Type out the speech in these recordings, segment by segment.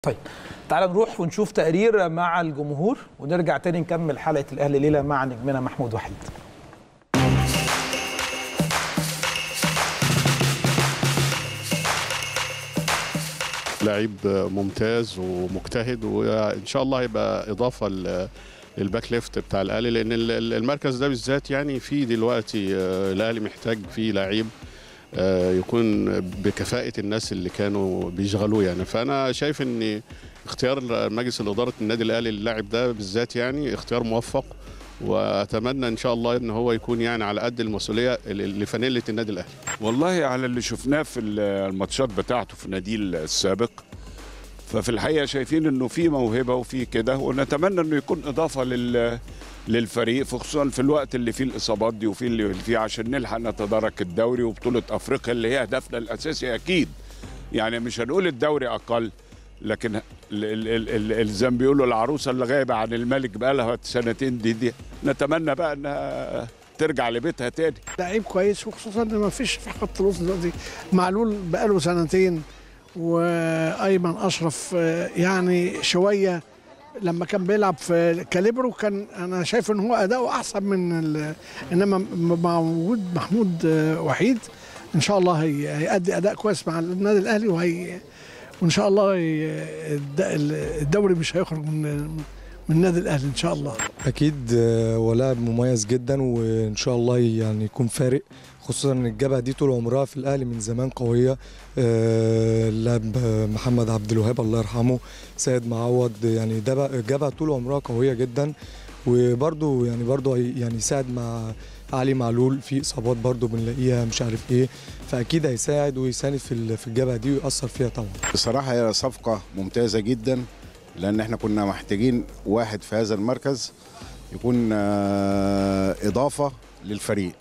طيب تعال نروح ونشوف تقرير مع الجمهور ونرجع تاني نكمل حلقه الاهلي ليله مع نجمنا محمود وحيد لعيب ممتاز ومجتهد وان شاء الله هيبقى اضافه ل- للباك ليفت بتاع الاهلي لان ال- ال- المركز ده بالذات يعني في دلوقتي آه، الاهلي محتاج فيه لعيب آه، يكون بكفاءه الناس اللي كانوا بيشغلوه يعني فانا شايف ان اختيار مجلس الاداره النادي الاهلي للاعب ده بالذات يعني اختيار موفق واتمنى ان شاء الله ان هو يكون يعني على قد المسؤوليه ل- لفانيله النادي الاهلي والله على اللي شفناه في الماتشات بتاعته في نادي السابق ففي الحقيقه شايفين انه في موهبه وفي كده ونتمنى انه يكون اضافه لل للفريق خصوصا في الوقت اللي فيه الاصابات دي وفي اللي فيه عشان نلحق نتدارك الدوري وبطوله افريقيا اللي هي هدفنا الاساسي اكيد يعني مش هنقول الدوري اقل لكن ال- ال- ال- ال- ال- زي ما بيقولوا العروسه اللي غايبه عن الملك بقى لها سنتين دي, دي نتمنى بقى انها ترجع لبيتها تاني لعيب كويس وخصوصا ان ما فيش في خط الوسط دلوقتي معلول بقاله سنتين وايمن اشرف آه، يعني شويه لما كان بيلعب في كاليبرو كان انا شايف ان هو اداؤه احسن من ال- انما مع وجود محمود آه، وحيد ان شاء الله هي- هيأدي اداء كويس مع النادي الاهلي وهي وان شاء الله هي- الد- الدوري مش هيخرج من من النادي الاهلي ان شاء الله اكيد آه، هو لاعب مميز جدا وان شاء الله يعني يكون فارق خصوصا ان الجبهه دي طول عمرها في الاهلي من زمان قويه آه، اللاعب آه، محمد عبد الوهاب الله يرحمه سيد معوض يعني ده بقى- الجبهه طول عمرها قويه جدا وبرده يعني برده يعني يساعد مع علي معلول في اصابات برده بنلاقيها مش عارف ايه فاكيد هيساعد ويساند في ال- في الجبهه دي ويأثر فيها طبعا بصراحة هي صفقة ممتازة جدا لأن احنا كنا محتاجين واحد في هذا المركز يكون آه، إضافة للفريق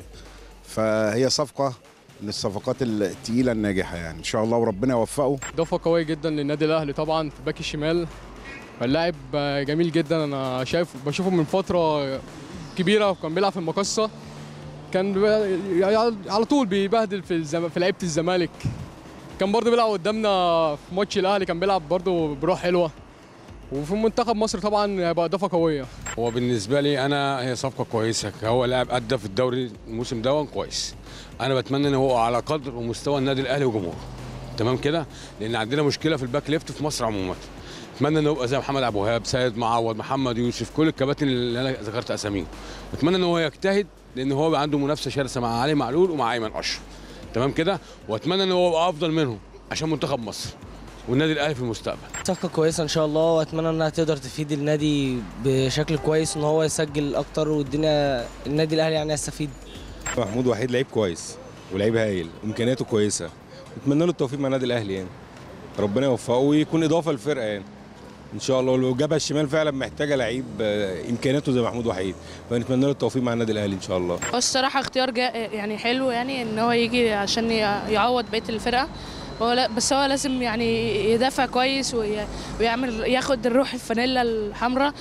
فهي صفقة من الصفقات التقيلة الناجحة يعني إن شاء الله وربنا يوفقه اضافه قويه جدا للنادي الاهلي طبعا في باك الشمال اللاعب جميل جدا انا شايف بشوفه من فتره كبيره وكان بيلعب في المقصه كان بي- على طول بيبهدل في الزم... في لعيبه الزمالك كان برضه بيلعب قدامنا في ماتش الاهلي كان بيلعب برضه بروح حلوه وفي منتخب مصر طبعا هيبقى اضافه قويه هو بالنسبه لي انا هي صفقه كويسه هو لاعب ادى في الدوري الموسم ده كويس انا بتمنى ان هو على قدر ومستوى النادي الاهلي وجمهوره تمام كده لان عندنا مشكله في الباك ليفت في مصر عموما اتمنى انه يبقى زي محمد ابو وهاب سيد معوض محمد يوسف كل الكباتن اللي انا ذكرت اساميهم اتمنى ان هو يجتهد لان هو بقى عنده منافسه شرسه مع علي معلول ومع ايمن اشرف تمام كده واتمنى ان هو يبقى افضل منهم عشان منتخب مصر والنادي الاهلي في المستقبل صفقة كويسة إن شاء الله وأتمنى إنها تقدر تفيد النادي بشكل كويس إن هو يسجل أكتر والدنيا النادي الأهلي يعني يستفيد محمود وحيد لعيب كويس ولعيب هايل امكانياته كويسه نتمنى له التوفيق مع النادي الاهلي يعني ربنا يوفقه ويكون اضافه للفرقه يعني ان شاء الله والجبهه الشمال فعلا محتاجه لعيب آه، امكانياته زي محمود وحيد فنتمنى له التوفيق مع النادي الاهلي ان شاء الله هو الصراحة اختيار جا يعني حلو يعني ان هو يجي عشان ي- يعوض بقية الفرقة هو لا بس هو لازم يعني يدافع كويس وي- ويعمل ياخد الروح الفانيلا الحمراء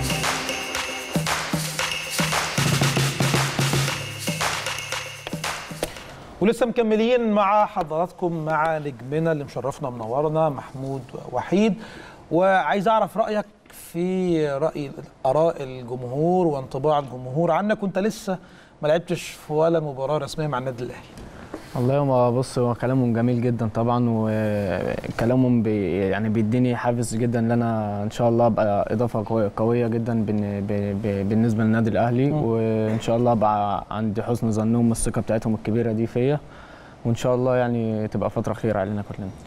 ولسه مكملين مع حضراتكم مع نجمنا اللي مشرفنا منورنا محمود وحيد وعايز اعرف رايك في راي اراء الجمهور وانطباع الجمهور عنك وانت لسه ما لعبتش في ولا مباراه رسميه مع النادي الاهلي والله هو بص هو كلامهم جميل جدا طبعا وكلامهم بي يعني بيديني حافز جدا ان انا ان شاء الله ابقى اضافه قويه, قوية جدا بن- ب- ب- بالنسبه للنادي الاهلي وان شاء الله ابقى عند حسن ظنهم والثقه بتاعتهم الكبيره دي فيا وان شاء الله يعني تبقى فتره خير علينا كلنا